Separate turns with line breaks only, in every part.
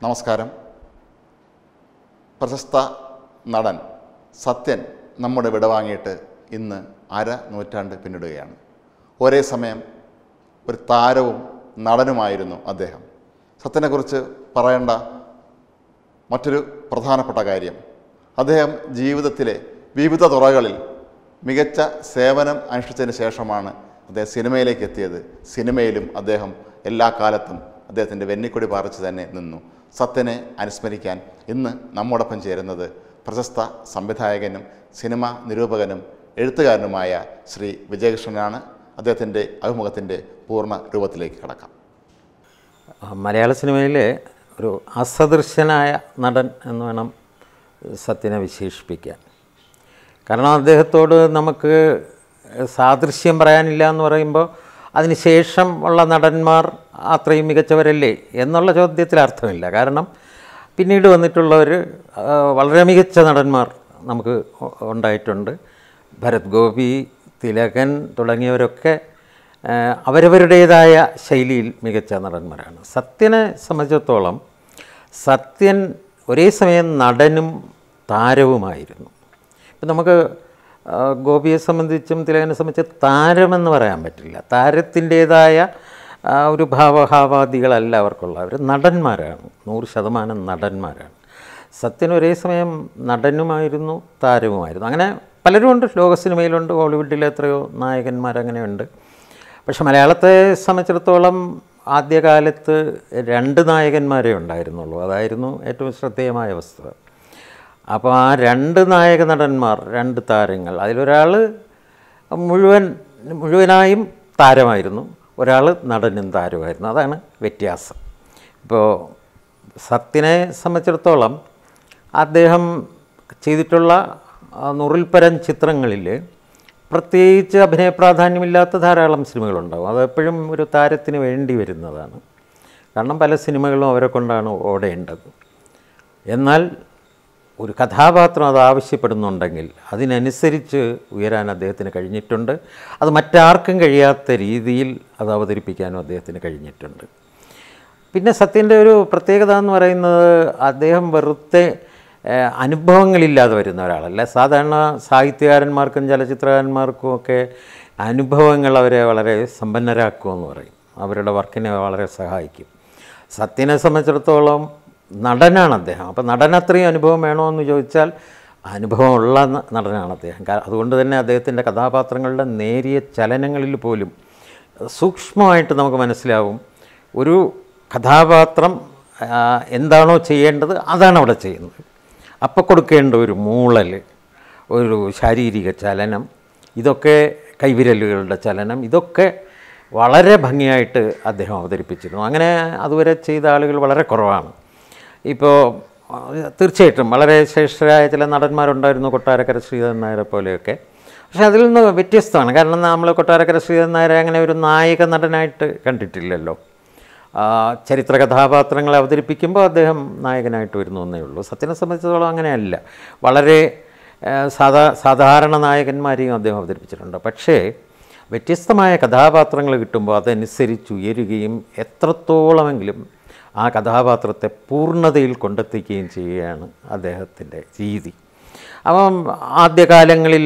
നമസ്കാരം പ്രശസ്ത നടൻ സത്യൻ നമ്മുടെ വിടവാങ്ങിയിട്ട് ഇന്ന് അര നൂറ്റാണ്ട് പിന്നിടുകയാണ് ഒരേ സമയം ഒരു താരവും നടനുമായിരുന്നു അദ്ദേഹം സത്യനെക്കുറിച്ച് പറയേണ്ട മറ്റൊരു പ്രധാനപ്പെട്ട കാര്യം അദ്ദേഹം ജീവിതത്തിലെ വിവിധ തുറകളിൽ മികച്ച സേവനം അനുഷ്ഠിച്ചതിന് ശേഷമാണ് അദ്ദേഹം സിനിമയിലേക്ക് എത്തിയത് സിനിമയിലും അദ്ദേഹം എല്ലാ കാലത്തും അദ്ദേഹത്തിൻ്റെ വെന്നിക്കൊടി പാറിച്ച് തന്നെ നിന്നു സത്യനെ അനുസ്മരിക്കാൻ ഇന്ന് നമ്മോടൊപ്പം ചേരുന്നത് പ്രശസ്ത സംവിധായകനും സിനിമ നിരൂപകനും എഴുത്തുകാരനുമായ ശ്രീ വിജയകൃഷ്ണനാണ് അദ്ദേഹത്തിൻ്റെ അഭിമുഖത്തിൻ്റെ പൂർണ്ണ രൂപത്തിലേക്ക് കടക്കാം
മലയാള സിനിമയിലെ ഒരു അസദൃശ്യനായ നടൻ എന്ന് വേണം സത്യനെ വിശേഷിപ്പിക്കാൻ കാരണം അദ്ദേഹത്തോട് നമുക്ക് സാദൃശ്യം പറയാനില്ല എന്ന് പറയുമ്പോൾ അതിനുശേഷം ഉള്ള നടന്മാർ അത്രയും മികച്ചവരല്ലേ എന്നുള്ള ചോദ്യത്തിൽ അർത്ഥമില്ല കാരണം പിന്നീട് വന്നിട്ടുള്ളവർ ആ, വളരെ മികച്ച നടന്മാർ നമുക്ക് ഉ- ഉണ്ടായിട്ടുണ്ട് ഭരത് ഗോപി തിലകൻ തുടങ്ങിയവരൊക്കെ ആ, അവരവരുടേതായ ശൈലിയിൽ മികച്ച നടന്മാരാണ് സത്യനെ സംബന്ധിച്ചിടത്തോളം സത്യൻ ഒരേ സമയം നടനും താരവുമായിരുന്നു ഇപ്പം നമുക്ക് ആ, ഗോപിയെ സംബന്ധിച്ചും തിലകനെ സംബന്ധിച്ച് താരമെന്ന് പറയാൻ പറ്റില്ല താരത്തിൻ്റേതായ ആ, ഒരു ഭാവഭാവാദികളല്ല അവർക്കുള്ള അവർ നടന്മാരാണ് നൂറ് ശതമാനം നടന്മാരാണ് സത്യൻ ഒരേ സമയം നടനുമായിരുന്നു താരവുമായിരുന്നു അങ്ങനെ പലരും ഉണ്ട് ലോക സിനിമയിലുണ്ട് ഹോളിവുഡിലെ എത്രയോ നായകന്മാർ അങ്ങനെയുണ്ട് പക്ഷെ മലയാളത്തെ സംബന്ധിച്ചിടത്തോളം ആദ്യകാലത്ത് രണ്ട് നായകന്മാരേ ഉണ്ടായിരുന്നുള്ളൂ അതായിരുന്നു ഏറ്റവും ശ്രദ്ധേയമായ വസ്തുത അപ്പോൾ ആ രണ്ട് നായക നടന്മാർ രണ്ട് താരങ്ങൾ അതിലൊരാൾ മുഴുവൻ മുഴുവനായും താരമായിരുന്നു ഒരാൾ നടനും താരമായിരുന്നു അതാണ് വ്യത്യാസം ഇപ്പോൾ സത്യനെ സംബന്ധിച്ചിടത്തോളം അദ്ദേഹം ചെയ്തിട്ടുള്ള ആ, നൂറിൽ പരം ചിത്രങ്ങളിൽ പ്രത്യേകിച്ച് അഭിനയ പ്രാധാന്യമില്ലാത്ത ധാരാളം സിനിമകളുണ്ടാവും അതെപ്പോഴും ഒരു താരത്തിന് വേണ്ടി വരുന്നതാണ് കാരണം പല സിനിമകളും അവരെ കൊണ്ടാണ് ഓടേണ്ടത് എന്നാൽ ഒരു കഥാപാത്രം അത് ആവശ്യപ്പെടുന്നുണ്ടെങ്കിൽ അതിനനുസരിച്ച് ഉയരാൻ അദ്ദേഹത്തിന് കഴിഞ്ഞിട്ടുണ്ട് അത് മറ്റാർക്കും കഴിയാത്ത രീതിയിൽ അത് അവതരിപ്പിക്കാനും അദ്ദേഹത്തിന് കഴിഞ്ഞിട്ടുണ്ട് പിന്നെ സത്യൻ്റെ ഒരു പ്രത്യേകത എന്ന് പറയുന്നത് അദ്ദേഹം വെറുതെ ഏഹ്, അനുഭവങ്ങളില്ലാതെ വരുന്ന ഒരാളല്ല സാധാരണ സാഹിത്യകാരന്മാർക്കും ചലച്ചിത്രകാരന്മാർക്കും ഒക്കെ അനുഭവങ്ങൾ അവരെ വളരെ സമ്പന്നരാക്കുമെന്ന് പറയും അവരുടെ വർക്കിനെ വളരെ സഹായിക്കും സത്യനെ സംബന്ധിച്ചിടത്തോളം നടനാണ് അദ്ദേഹം അപ്പോൾ നടൻ അത്രയും അനുഭവം വേണോ എന്ന് ചോദിച്ചാൽ അനുഭവമുള്ള ന- നടനാണ് അദ്ദേഹം കാ- അതുകൊണ്ട് തന്നെ അദ്ദേഹത്തിൻ്റെ കഥാപാത്രങ്ങളുടെ നേരിയ ചലനങ്ങളിൽ പോലും സൂക്ഷ്മമായിട്ട് നമുക്ക് മനസ്സിലാവും ഒരു കഥാപാത്രം ആ, എന്താണോ ചെയ്യേണ്ടത് അതാണ് അവിടെ ചെയ്യുന്നത് അപ്പോൾ കൊടുക്കേണ്ട ഒരു മൂളൽ ഒരു ശാരീരിക ചലനം ഇതൊക്കെ കൈവിരലുകളുടെ ചലനം ഇതൊക്കെ വളരെ ഭംഗിയായിട്ട് അദ്ദേഹം അവതരിപ്പിച്ചിരുന്നു അങ്ങനെ അതുവരെ ചെയ്ത ആളുകൾ വളരെ കുറവാണ് ഇപ്പോൾ ആ, തീർച്ചയായിട്ടും വളരെ ശ്രേഷ്ഠരായ ചില നടന്മാരുണ്ടായിരുന്നു കൊട്ടാരക്കര ശ്രീധരൻ നായരെ പോലെയൊക്കെ പക്ഷേ അതിൽ നിന്ന് വ്യത്യസ്തമാണ് കാരണം നമ്മൾ കൊട്ടാരക്കര ശ്രീധരൻ നായരെ അങ്ങനെ ഒരു നായക നടനായിട്ട് കണ്ടിട്ടില്ലല്ലോ ആ, ചരിത്ര കഥാപാത്രങ്ങളെ അവതരിപ്പിക്കുമ്പോൾ അദ്ദേഹം നായകനായിട്ട് വരുന്നു എന്നേ ഉള്ളൂ സത്യനെ സംബന്ധിച്ചിടത്തോളം അങ്ങനെയല്ല വളരെ ആ, സാധാ സാധാരണ നായകന്മാരെയും അദ്ദേഹം അവതരിപ്പിച്ചിട്ടുണ്ട് പക്ഷേ വ്യത്യസ്തമായ കഥാപാത്രങ്ങൾ കിട്ടുമ്പോൾ അതനുസരിച്ച് ഉയരുകയും എത്രത്തോളമെങ്കിലും ആ കഥാപാത്രത്തെ പൂർണ്ണതയിൽ കൊണ്ടെത്തിക്കുകയും ചെയ്യുകയാണ് അദ്ദേഹത്തിൻ്റെ രീതി അപ്പം ആദ്യകാലങ്ങളിൽ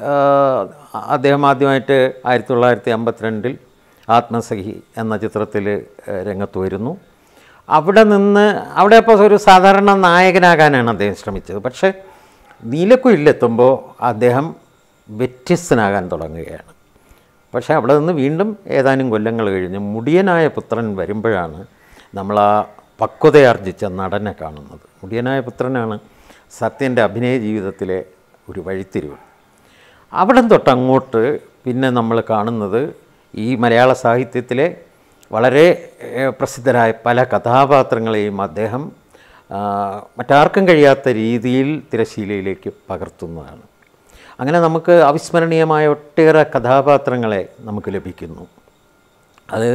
അദ്ദേഹം ആദ്യമായിട്ട് ആയിരത്തി തൊള്ളായിരത്തി അമ്പത്തിരണ്ടിൽ ആത്മസഖി എന്ന ചിത്രത്തിൽ രംഗത്ത് വരുന്നു അവിടെ നിന്ന് അവിടെ ഇപ്പോൾ ഒരു സാധാരണ നായകനാകാനാണ് അദ്ദേഹം ശ്രമിച്ചത് പക്ഷേ നീലക്കുയിലെത്തുമ്പോൾ അദ്ദേഹം വ്യത്യസ്തനാകാൻ തുടങ്ങുകയാണ് പക്ഷേ അവിടെ നിന്ന് വീണ്ടും ഏതാനും കൊല്ലങ്ങൾ കഴിഞ്ഞ് മുടിയനായ പുത്രൻ വരുമ്പോഴാണ് നമ്മൾ ആ പക്വതയാർജിച്ച നടനെ കാണുന്നത് മുടിയനായ പുത്രനാണ് സത്യൻ്റെ അഭിനയ ജീവിതത്തിലെ ഒരു വഴിത്തിരിവ് അവിടെ തൊട്ടങ്ങോട്ട് പിന്നെ നമ്മൾ കാണുന്നത് ഈ മലയാള സാഹിത്യത്തിലെ വളരെ ഏഹ്, പ്രസിദ്ധരായ പല കഥാപാത്രങ്ങളെയും അദ്ദേഹം ആ, മറ്റാർക്കും കഴിയാത്ത രീതിയിൽ തിരശീലയിലേക്ക് പകർത്തുന്നതാണ് അങ്ങനെ നമുക്ക് അവിസ്മരണീയമായ ഒട്ടേറെ കഥാപാത്രങ്ങളെ നമുക്ക് ലഭിക്കുന്നു അത്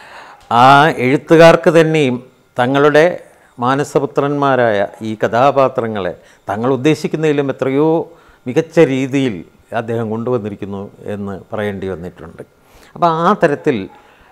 ആ എഴുത്തുകാർക്ക് തന്നെയും തങ്ങളുടെ മാനസപുത്രന്മാരായ ഈ കഥാപാത്രങ്ങളെ തങ്ങൾ ഉദ്ദേശിക്കുന്നതിലും എത്രയോ മികച്ച രീതിയിൽ അദ്ദേഹം കൊണ്ടുവന്നിരിക്കുന്നു എന്ന് പറയേണ്ടി വന്നിട്ടുണ്ട് അപ്പോൾ ആ തരത്തിൽ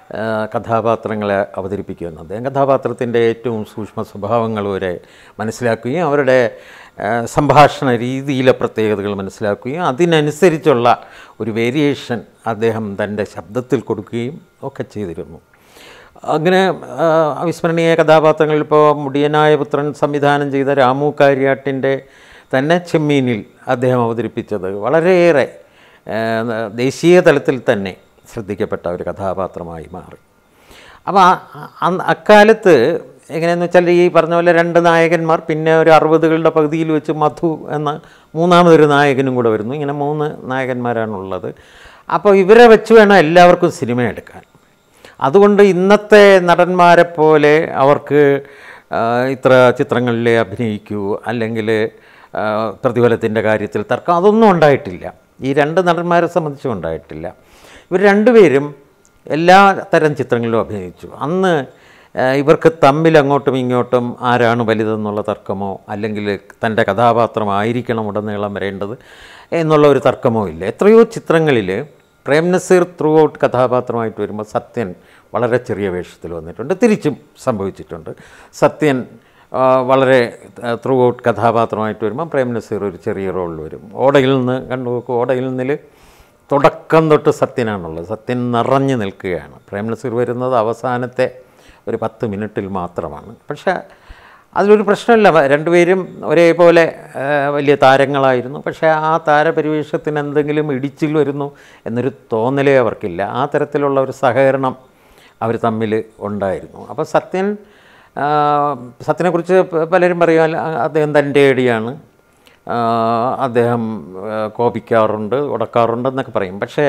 ആ, കഥാപാത്രങ്ങളെ അവതരിപ്പിക്കുമെന്ന് അദ്ദേഹം കഥാപാത്രത്തിൻ്റെ ഏറ്റവും സൂക്ഷ്മ സ്വഭാവങ്ങൾ വരെ മനസ്സിലാക്കുകയും അവരുടെ ആ, സംഭാഷണ രീതിയിലെ പ്രത്യേകതകൾ മനസ്സിലാക്കുകയും അതിനനുസരിച്ചുള്ള ഒരു വേരിയേഷൻ അദ്ദേഹം തൻ്റെ ശബ്ദത്തിൽ കൊടുക്കുകയും ഒക്കെ ചെയ്തിരുന്നു അങ്ങനെ ആ, അവിസ്മരണീയ കഥാപാത്രങ്ങൾ ഇപ്പോൾ മുടിയനായ പുത്രൻ സംവിധാനം ചെയ്ത രാമു കാര്യാട്ടിൻ്റെ തന്നെ ചെമ്മീനിൽ അദ്ദേഹം അവതരിപ്പിച്ചത് വളരെയേറെ ആ, ദേശീയ തലത്തിൽ തന്നെ ശ്രദ്ധിക്കപ്പെട്ട ഒരു കഥാപാത്രമായി മാറി അപ്പോൾ ആ- അന്ന് അക്കാലത്ത് എങ്ങനെയെന്ന് വെച്ചാൽ ഈ പറഞ്ഞ പോലെ രണ്ട് നായകന്മാർ പിന്നെ ഒരു അറുപതുകളുടെ പകുതിയിൽ വെച്ച് മധു എന്ന മൂന്നാമതൊരു നായകനും കൂടെ വരുന്നു ഇങ്ങനെ മൂന്ന് നായകന്മാരാണുള്ളത് അപ്പോൾ ഇവരെ വെച്ച് വേണം എല്ലാവർക്കും സിനിമ എടുക്കാൻ അതുകൊണ്ട് ഇന്നത്തെ നടന്മാരെ പോലെ അവർക്ക് ആ, ഇത്ര ചിത്രങ്ങളിൽ അഭിനയിക്കൂ അല്ലെങ്കിൽ പ്രതിഫലത്തിൻ്റെ കാര്യത്തിൽ തർക്കം അതൊന്നും ഉണ്ടായിട്ടില്ല ഈ രണ്ട് നടന്മാരെ സംബന്ധിച്ചും ഉണ്ടായിട്ടില്ല ഇവർ രണ്ടുപേരും എല്ലാ തരം ചിത്രങ്ങളിലും അഭിനയിച്ചു അന്ന് ആ, ഇവർക്ക് തമ്മിൽ അങ്ങോട്ടും ഇങ്ങോട്ടും ആരാണ് വലുതെന്നുള്ള തർക്കമോ അല്ലെങ്കിൽ തൻ്റെ കഥാപാത്രമായിരിക്കണം ഉടനീളം വരേണ്ടത് എന്നുള്ള ഒരു തർക്കമോ ഇല്ല എത്രയോ ചിത്രങ്ങളിൽ പ്രേം നസീർ ത്രൂ ഔട്ട് കഥാപാത്രമായിട്ട് വരുമ്പോൾ സത്യൻ വളരെ ചെറിയ വേഷത്തിൽ വന്നിട്ടുണ്ട് തിരിച്ചും സംഭവിച്ചിട്ടുണ്ട് സത്യൻ ആ, വളരെ ത്രൂ ഔട്ട് കഥാപാത്രമായിട്ട് വരുമ്പോൾ പ്രേം നസീർ ഒരു ചെറിയ റോളിൽ വരും ഓടയിൽ നിന്ന് കണ്ടു നോക്കൂ ഓടയിൽ നിന്നിൽ തുടക്കം തൊട്ട് സത്യനാണുള്ളത് സത്യൻ നിറഞ്ഞു നിൽക്കുകയാണ് പ്രേം നസീർ വരുന്നത് അവസാനത്തെ ഒരു പത്ത് മിനിറ്റിൽ മാത്രമാണ് പക്ഷേ അതിലൊരു പ്രശ്നമില്ല വ- രണ്ടുപേരും ഒരേപോലെ ആ, വലിയ താരങ്ങളായിരുന്നു പക്ഷേ ആ താരപരിവേഷത്തിന് എന്തെങ്കിലും ഇടിച്ചിൽ വരുന്നു എന്നൊരു തോന്നലേ അവർക്കില്ല ആ തരത്തിലുള്ള ഒരു സഹകരണം അവർ തമ്മിൽ ഉണ്ടായിരുന്നു അപ്പോൾ സത്യൻ ആ, സത്യനെക്കുറിച്ച് പ- പലരും പറയാൻ അദ്ദേഹം തൻ്റെ ഏടിയാണ് ആ, അദ്ദേഹം ആ, കോപിക്കാറുണ്ട് ഉടക്കാറുണ്ട് എന്നൊക്കെ പറയും പക്ഷേ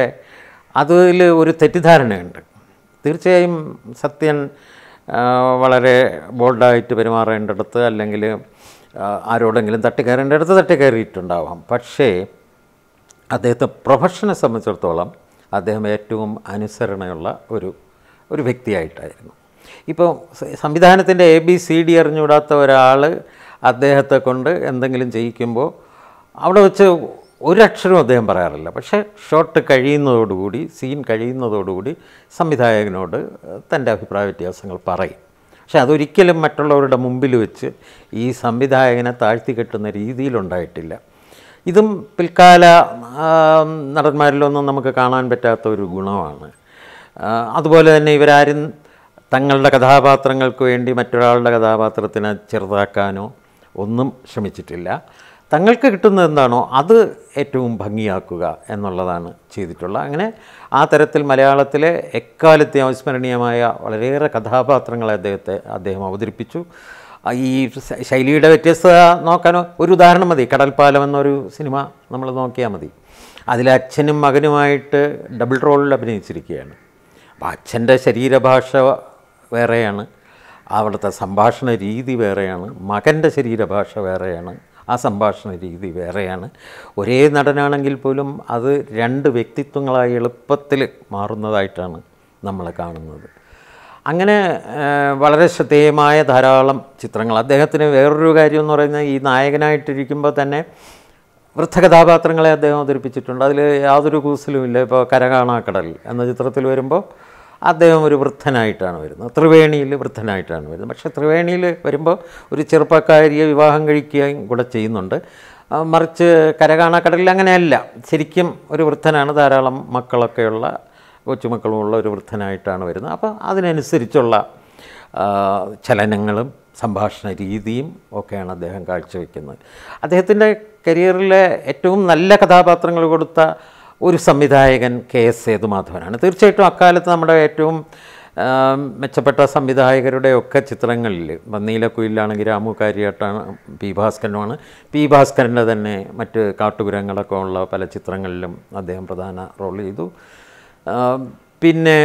അതിൽ ഒരു തെറ്റിദ്ധാരണയുണ്ട് തീർച്ചയായും സത്യൻ ആ, വളരെ ബോൾഡായിട്ട് പെരുമാറേണ്ടടുത്ത് അല്ലെങ്കിൽ ആ, ആരോടെങ്കിലും തട്ടിക്കയറേണ്ടടുത്ത് തട്ടിക്കയറിയിട്ടുണ്ടാവാം പക്ഷേ അദ്ദേഹത്തെ പ്രൊഫഷനെ സംബന്ധിച്ചിടത്തോളം അദ്ദേഹം ഏറ്റവും അനുസരണയുള്ള ഒരു ഒരു വ്യക്തിയായിട്ടായിരുന്നു ഇപ്പോൾ സ- സംവിധാനത്തിൻ്റെ എ ബി സി ഡി അറിഞ്ഞുകൂടാത്ത ഒരാൾ അദ്ദേഹത്തെ കൊണ്ട് എന്തെങ്കിലും ചെയ്യിക്കുമ്പോൾ അവിടെ വെച്ച് ഒരക്ഷരവും അദ്ദേഹം പറയാറില്ല പക്ഷേ ഷോട്ട് കഴിയുന്നതോടുകൂടി സീൻ കഴിയുന്നതോടുകൂടി സംവിധായകനോട് തൻ്റെ അഭിപ്രായ വ്യത്യാസങ്ങൾ പറയും പക്ഷെ അതൊരിക്കലും മറ്റുള്ളവരുടെ മുമ്പിൽ വെച്ച് ഈ സംവിധായകനെ താഴ്ത്തി കെട്ടുന്ന രീതിയിലുണ്ടായിട്ടില്ല ഇതും പിൽക്കാല ആ, നടന്മാരിലൊന്നും നമുക്ക് കാണാൻ പറ്റാത്ത ഒരു ഗുണമാണ് ആ, അതുപോലെ തന്നെ ഇവരാരും തങ്ങളുടെ കഥാപാത്രങ്ങൾക്ക് വേണ്ടി മറ്റൊരാളുടെ കഥാപാത്രത്തിനെ ചെറുതാക്കാനോ ഒന്നും ശ്രമിച്ചിട്ടില്ല തങ്ങൾക്ക് കിട്ടുന്നത് എന്താണോ അത് ഏറ്റവും ഭംഗിയാക്കുക എന്നുള്ളതാണ് ചെയ്തിട്ടുള്ളത് അങ്ങനെ ആ തരത്തിൽ മലയാളത്തിലെ എക്കാലത്തെ അവിസ്മരണീയമായ വളരെയേറെ കഥാപാത്രങ്ങളെ അദ്ദേഹത്തെ അദ്ദേഹം അവതരിപ്പിച്ചു ആ, ഈ ശ- ശൈലിയുടെ വ്യത്യസ്തത നോക്കാനോ ഒരു ഉദാഹരണം മതി കടൽപ്പാലം എന്നൊരു സിനിമ നമ്മൾ നോക്കിയാൽ മതി അതിൽ അച്ഛനും മകനുമായിട്ട് ഡബിൾ റോളിൽ അഭിനയിച്ചിരിക്കുകയാണ് അപ്പോൾ അച്ഛൻ്റെ ശരീരഭാഷ വേറെയാണ് അവിടുത്തെ സംഭാഷണ രീതി വേറെയാണ് മകൻ്റെ ശരീരഭാഷ വേറെയാണ് ആ സംഭാഷണ രീതി വേറെയാണ് ഒരേ നടനാണെങ്കിൽ പോലും അത് രണ്ട് വ്യക്തിത്വങ്ങളായി എളുപ്പത്തിൽ മാറുന്നതായിട്ടാണ് നമ്മൾ കാണുന്നത് അങ്ങനെ ആ, വളരെ ശ്രദ്ധേയമായ ധാരാളം ചിത്രങ്ങൾ അദ്ദേഹത്തിന് വേറൊരു കാര്യം എന്ന് പറയുന്നത് ഈ നായകനായിട്ടിരിക്കുമ്പോൾ തന്നെ വൃദ്ധകഥാപാത്രങ്ങളെ അദ്ദേഹം അവതരിപ്പിച്ചിട്ടുണ്ട് അതിൽ യാതൊരു കൂസലുമില്ല ഇപ്പോൾ കരകാണാക്കടൽ എന്ന ചിത്രത്തിൽ വരുമ്പോൾ അദ്ദേഹം ഒരു വൃദ്ധനായിട്ടാണ് വരുന്നത് ത്രിവേണിയിൽ വൃദ്ധനായിട്ടാണ് വരുന്നത് പക്ഷേ ത്രിവേണിയിൽ വരുമ്പോൾ ഒരു ചെറുപ്പക്കാരിയെ വിവാഹം കഴിക്കുകയും കൂടെ ചെയ്യുന്നുണ്ട് ആ, മറിച്ച് കരകാണാക്കടലിൽ അങ്ങനെയല്ല ശരിക്കും ഒരു വൃദ്ധനാണ് ധാരാളം മക്കളൊക്കെയുള്ള കൊച്ചുമക്കളുമുള്ള ഒരു വൃദ്ധനായിട്ടാണ് വരുന്നത് അപ്പോൾ അതിനനുസരിച്ചുള്ള ആ, ചലനങ്ങളും സംഭാഷണ രീതിയും ഒക്കെയാണ് അദ്ദേഹം കാഴ്ചവെക്കുന്നത് അദ്ദേഹത്തിൻ്റെ കരിയറിലെ ഏറ്റവും നല്ല കഥാപാത്രങ്ങൾ കൊടുത്ത ഒരു സംവിധായകൻ കെ എസ് സേതുമാധവനാണ് തീർച്ചയായിട്ടും അക്കാലത്ത് നമ്മുടെ ഏറ്റവും ആ, മെച്ചപ്പെട്ട സംവിധായകരുടെ ഒക്കെ ചിത്രങ്ങളിൽ ഇപ്പം നീലക്കുയിലാണെങ്കിൽ രാമു കാര്യാട്ടാണ് പി ഭാസ്കരനുമാണ് പി ഭാസ്കരൻ്റെ തന്നെ മറ്റ് കാട്ടുകുരങ്ങളൊക്കെ ഉള്ള പല ചിത്രങ്ങളിലും അദ്ദേഹം പ്രധാന റോൾ ചെയ്തു ആ, പിന്നെ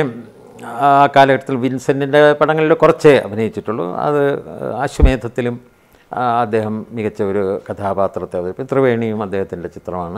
ആ കാലഘട്ടത്തിൽ വിൻസെൻറ്റിൻ്റെ പടങ്ങളിൽ കുറച്ചേ അഭിനയിച്ചിട്ടുള്ളൂ അത് അശ്വമേധത്തിലും ആ, അദ്ദേഹം മികച്ച ഒരു കഥാപാത്രത്തെ അവതരിപ്പിച്ചു ത്രിവേണിയും അദ്ദേഹത്തിൻ്റെ ചിത്രമാണ്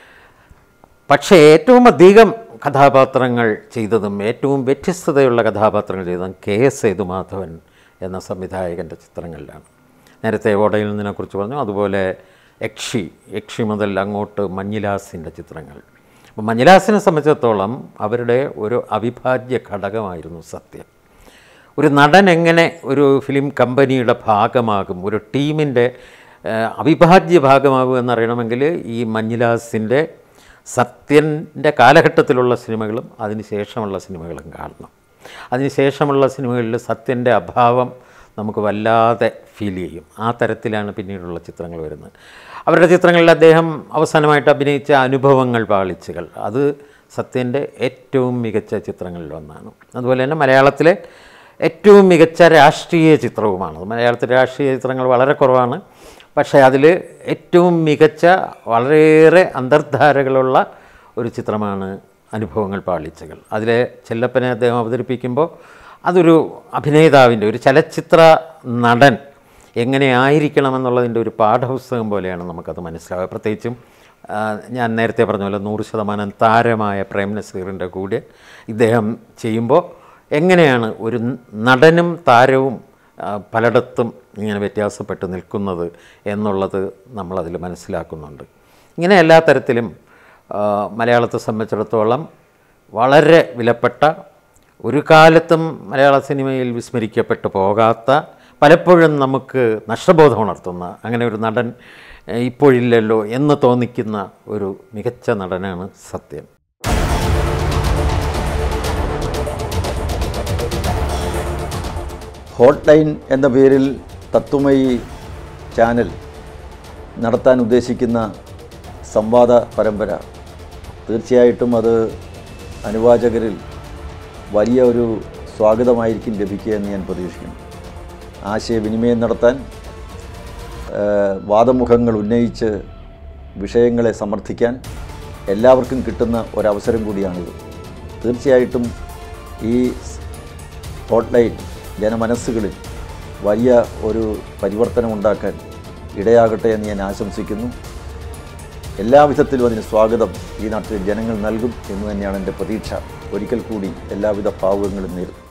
പക്ഷേ ഏറ്റവും അധികം കഥാപാത്രങ്ങൾ ചെയ്തതും ഏറ്റവും വ്യത്യസ്തതയുള്ള കഥാപാത്രങ്ങൾ ചെയ്തതും കെ എസ് സേതുമാധവൻ എന്ന സംവിധായകൻ്റെ ചിത്രങ്ങളിലാണ് നേരത്തെ ഓടയിൽ നിന്നെക്കുറിച്ച് പറഞ്ഞു അതുപോലെ യക്ഷി യക്ഷി മുതൽ അങ്ങോട്ട് മഞ്ഞിലാസിൻ്റെ ചിത്രങ്ങൾ അപ്പം മഞ്ഞിലാസിനെ സംബന്ധിച്ചിടത്തോളം അവരുടെ ഒരു അവിഭാജ്യ ഘടകമായിരുന്നു സത്യം ഒരു നടൻ എങ്ങനെ ഒരു ഫിലിം കമ്പനിയുടെ ഭാഗമാകും ഒരു ടീമിൻ്റെ ഏഹ്, അവിഭാജ്യ ഭാഗമാകും എന്നറിയണമെങ്കിൽ ഈ മഞ്ഞിലാസിൻ്റെ സത്യൻ്റെ കാലഘട്ടത്തിലുള്ള സിനിമകളും അതിനുശേഷമുള്ള സിനിമകളും കാണണം അതിനുശേഷമുള്ള സിനിമകളിൽ സത്യൻ്റെ അഭാവം നമുക്ക് വല്ലാതെ ഫീൽ ചെയ്യും ആ തരത്തിലാണ് പിന്നീടുള്ള ചിത്രങ്ങൾ വരുന്നത് അവരുടെ ചിത്രങ്ങളിൽ അദ്ദേഹം അവസാനമായിട്ട് അഭിനയിച്ച അനുഭവങ്ങൾ പാളിച്ചുകൾ അത് സത്യൻ്റെ ഏറ്റവും മികച്ച ചിത്രങ്ങളിൽ ഒന്നാണ് അതുപോലെ തന്നെ മലയാളത്തിലെ ഏറ്റവും മികച്ച രാഷ്ട്രീയ ചിത്രവുമാണ് മലയാളത്തിലെ രാഷ്ട്രീയ ചിത്രങ്ങൾ വളരെ കുറവാണ് പക്ഷേ അതിൽ ഏറ്റവും മികച്ച വളരെയേറെ അന്തർധാരകളുള്ള ഒരു ചിത്രമാണ് അനുഭവങ്ങൾ പാളിച്ചകൾ അതിലെ ചെല്ലപ്പനെ അദ്ദേഹം അവതരിപ്പിക്കുമ്പോൾ അതൊരു അഭിനേതാവിൻ്റെ ഒരു ചലച്ചിത്ര നടൻ എങ്ങനെയായിരിക്കണമെന്നുള്ളതിൻ്റെ ഒരു പാഠപുസ്തകം പോലെയാണ് നമുക്കത് മനസ്സിലാവുക പ്രത്യേകിച്ചും ആ, ഞാൻ നേരത്തെ പറഞ്ഞ പോലെ നൂറ് ശതമാനം താരമായ പ്രേം നസീറിൻ്റെ കൂടെ ഇദ്ദേഹം ചെയ്യുമ്പോൾ എങ്ങനെയാണ് ഒരു നടനും താരവും ആ, പലയിടത്തും ഇങ്ങനെ വ്യത്യാസപ്പെട്ട് നിൽക്കുന്നത് എന്നുള്ളത് നമ്മളതിൽ മനസ്സിലാക്കുന്നുണ്ട് ഇങ്ങനെ എല്ലാ തരത്തിലും ആ, മലയാളത്തെ സംബന്ധിച്ചിടത്തോളം വളരെ വിലപ്പെട്ട ഒരു കാലത്തും മലയാള സിനിമയിൽ വിസ്മരിക്കപ്പെട്ടു പോകാത്ത പലപ്പോഴും നമുക്ക് നഷ്ടബോധം ഉണർത്തുന്ന അങ്ങനെ ഒരു നടൻ ഏഹ്, ഇപ്പോഴില്ലല്ലോ എന്ന് തോന്നിക്കുന്ന ഒരു മികച്ച നടനാണ് സത്യൻ
ഹോട്ട് ലൈൻ എന്ന പേരിൽ തത്വമയി ചാനൽ നടത്താൻ ഉദ്ദേശിക്കുന്ന സംവാദ പരമ്പര തീർച്ചയായിട്ടും അത് അനുവാചകരിൽ വലിയ ഒരു സ്വാഗതമായിരിക്കും ലഭിക്കുക എന്ന് ഞാൻ പ്രതീക്ഷിക്കുന്നു ആശയവിനിമയം നടത്താൻ ആ, വാദമുഖങ്ങൾ ഉന്നയിച്ച് വിഷയങ്ങളെ സമർത്ഥിക്കാൻ എല്ലാവർക്കും കിട്ടുന്ന ഒരവസരം കൂടിയാണിത് തീർച്ചയായിട്ടും ഈ ഹോട്ട്ലൈൻ ജനമനസ്സുകളിൽ വലിയ ഒരു പരിവർത്തനം ഉണ്ടാക്കാൻ ഇടയാകട്ടെ എന്ന് ഞാൻ ആശംസിക്കുന്നു എല്ലാവിധത്തിലും അതിന് സ്വാഗതം ഈ നാട്ടിലെ ജനങ്ങൾ നൽകും എന്ന് തന്നെയാണ് എൻ്റെ പ്രതീക്ഷ ഒരിക്കൽ കൂടി എല്ലാവിധ ഭാവുകങ്ങളും നേരും